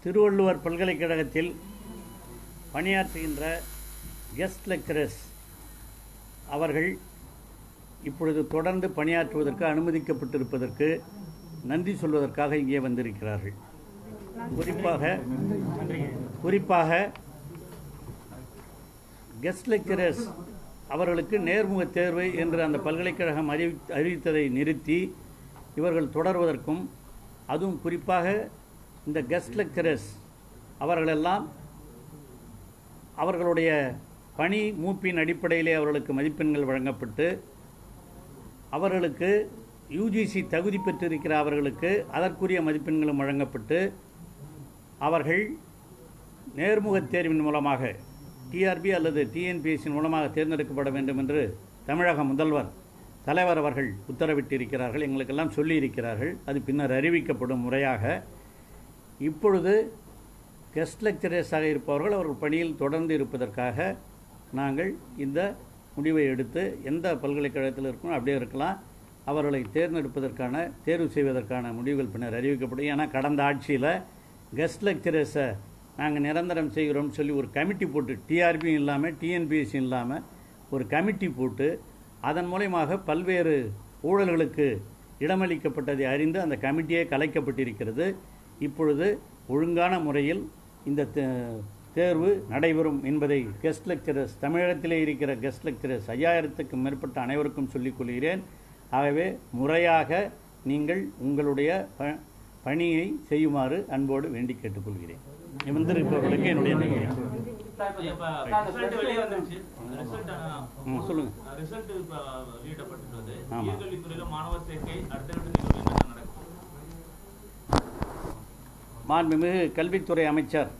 திருவள்ளுவர் பல்கலைக்கழகத்தில் பணியாற்றுகின்ற guest lecturers அவர்கள் இப்பொழுது தொடர்ந்து பணியாற்றுவதற்கு அனுமதிக்கப்பட்டிருப்பதற்கு நன்றி சொல்வதற்காக இங்கே வந்திருக்கிறார்கள் குறிப்பாக குறிப்பாக கெஸ்ட் லெக்சரர்ஸ் அவர்களுக்கு நேர்முக தேர்வு என்று அந்த பல்கலைக்கழகம் அறிவி அறிவித்ததை நிறுத்தி இவர்கள் தொடர்வதற்கும் அதுவும் குறிப்பாக இந்த கெஸ்ட் லெக்சரர்ஸ் அவர்களெல்லாம் அவர்களுடைய பணி மூப்பின் அடிப்படையிலே அவர்களுக்கு மதிப்பெண்கள் வழங்கப்பட்டு அவர்களுக்கு யூஜிசி தகுதி பெற்றிருக்கிற அவர்களுக்கு அதற்குரிய மதிப்பெண்களும் வழங்கப்பட்டு அவர்கள் நேர்முகத் தேர்வின் மூலமாக டிஆர்பி அல்லது டிஎன்பிஎஸ்சின் மூலமாக தேர்ந்தெடுக்கப்பட வேண்டும் என்று தமிழக முதல்வர் தலைவர் அவர்கள் உத்தரவிட்டிருக்கிறார்கள் எங்களுக்கெல்லாம் சொல்லியிருக்கிறார்கள் அது பின்னர் அறிவிக்கப்படும் முறையாக இப்பொழுது கெஸ்ட் லெக்சரர்ஸாக இருப்பவர்கள் அவர்கள் பணியில் தொடர்ந்து இருப்பதற்காக நாங்கள் இந்த முடிவை எடுத்து எந்த பல்கலைக்கழகத்தில் இருக்கணும் அப்படியே இருக்கலாம் அவர்களை தேர்ந்தெடுப்பதற்கான தேர்வு செய்வதற்கான முடிவுகள் பின்னர் அறிவிக்கப்படும் ஏன்னா கடந்த ஆட்சியில் கெஸ்ட் லெக்சரர்ஸை நாங்கள் நிரந்தரம் செய்கிறோம்னு சொல்லி ஒரு கமிட்டி போட்டு டிஆர்பியும் இல்லாமல் டிஎன்பிஎஸ்சியும் இல்லாமல் ஒரு கமிட்டி போட்டு அதன் மூலயமாக பல்வேறு ஊழல்களுக்கு இடமளிக்கப்பட்டதை அறிந்து அந்த கமிட்டியே கலைக்கப்பட்டிருக்கிறது இப்பொழுது ஒழுங்கான முறையில் இந்த தே- தேர்வு நடைபெறும் என்பதை கெஸ்ட் லெக்சரர்ஸ் தமிழகத்திலே இருக்கிற கெஸ்ட் லெக்சரர்ஸ் ஐயாயிரத்துக்கும் மேற்பட்ட அனைவருக்கும் சொல்லிக் கொள்கிறேன் ஆகவே முறையாக நீங்கள் உங்களுடைய ப- பணியை செய்யுமாறு அன்போடு வேண்டி கேட்டுக்கொள்கிறேன் வந்திருப்பவர்களுக்கு என்னுடைய நன்றி இப்ப ரிசல்ட் வெளியே வந்துருச்சு ரிசல்ட் ம், சொல்லுங்க. ரிசல்ட் இப்ப வெளியிடப்பட்டுள்ளது ஆமா. உயர்கல்வித்துறையில மாணவர் சேர்க்கை அடுத்த கட்ட நிகழ்வு என்ன நடக்கும் மாண்புமிகு கல்வித்துறை அமைச்சர்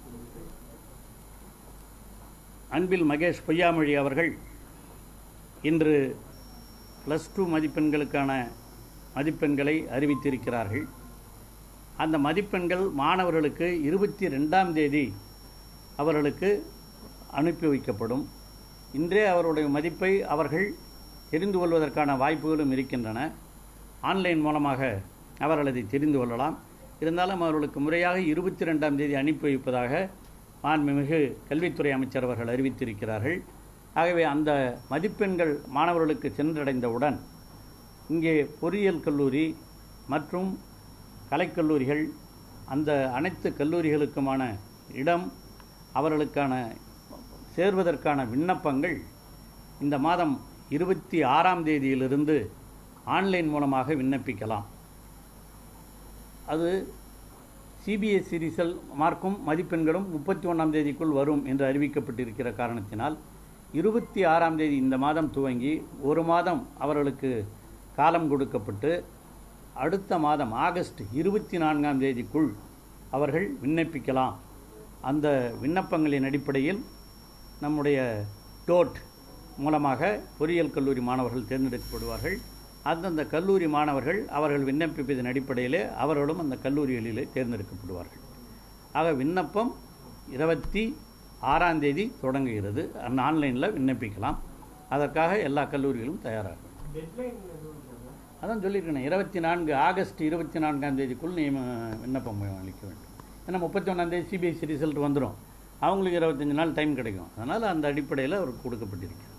அன்பில் மகேஷ் பொய்யாமொழி அவர்கள் இன்று ப்ளஸ் டூ மதிப்பெண்களுக்கான மதிப்பெண்களை அறிவித்திருக்கிறார்கள் அந்த மதிப்பெண்கள் மாணவர்களுக்கு இருபத்தி ரெண்டாம் தேதி அவர்களுக்கு அனுப்பி வைக்கப்படும் இன்றே அவருடைய மதிப்பை அவர்கள் தெரிந்து கொள்வதற்கான வாய்ப்புகளும் இருக்கின்றன ஆன்லைன் மூலமாக அவர்கள் அதை தெரிந்து கொள்ளலாம் இருந்தாலும் அவர்களுக்கு முறையாக இருபத்தி ரெண்டாம் தேதி அனுப்பி வைப்பதாக மாண்புமிகு கல்வித்துறை அமைச்சர் அவர்கள் அறிவித்திருக்கிறார்கள் ஆகவே அந்த மதிப்பெண்கள் மாணவர்களுக்கு சென்றடைந்தவுடன் இங்கே பொறியியல் கல்லூரி மற்றும் கலைக்கல்லூரிகள் அந்த அனைத்து கல்லூரிகளுக்குமான இடம் அவர்களுக்கான சேர்வதற்கான விண்ணப்பங்கள் இந்த மாதம் இருபத்தி ஆறாம் தேதியிலிருந்து ஆன்லைன் மூலமாக விண்ணப்பிக்கலாம் அது சிபிஎஸ்சி ரிசல்ட் மார்க்கும் மதிப்பெண்களும் முப்பத்தி ஒன்றாம் தேதிக்குள் வரும் என்று அறிவிக்கப்பட்டிருக்கிற காரணத்தினால் இருபத்தி ஆறாம் தேதி இந்த மாதம் துவங்கி ஒரு மாதம் அவர்களுக்கு காலம் கொடுக்கப்பட்டு அடுத்த மாதம் ஆகஸ்ட் இருபத்தி நான்காம் தேதிக்குள் அவர்கள் விண்ணப்பிக்கலாம் அந்த விண்ணப்பங்களின் அடிப்படையில் நம்முடைய டோட் மூலமாக பொறியியல் கல்லூரி மாணவர்கள் தேர்ந்தெடுக்கப்படுவார்கள் அந்தந்த கல்லூரி மாணவர்கள் அவர்கள் விண்ணப்பிப்பதன் அடிப்படையிலே அவர்களும் அந்த கல்லூரிகளிலே தேர்ந்தெடுக்கப்படுவார்கள் ஆக விண்ணப்பம் இருபத்தி ஆறாம் தேதி தொடங்குகிறது அந்த ஆன்லைனில் விண்ணப்பிக்கலாம் அதற்காக எல்லா கல்லூரிகளும் தயாராக அதான் சொல்லியிருக்கேன் இருபத்தி நான்கு ஆகஸ்ட் இருபத்தி நான்காம் தேதிக்குள் நியம விண்ணப்பம் அளிக்க வேண்டும் ஏன்னா முப்பத்தி ஒன்றாம் தேதி சிபிஎஸ்சி ரிசல்ட் வந்துடும் அவங்களுக்கு இருபத்தஞ்சு நாள் டைம் கிடைக்கும் அதனால் அந்த அடிப்படையில் அவருக்கு கொடுக்கப்பட்டிருக்கு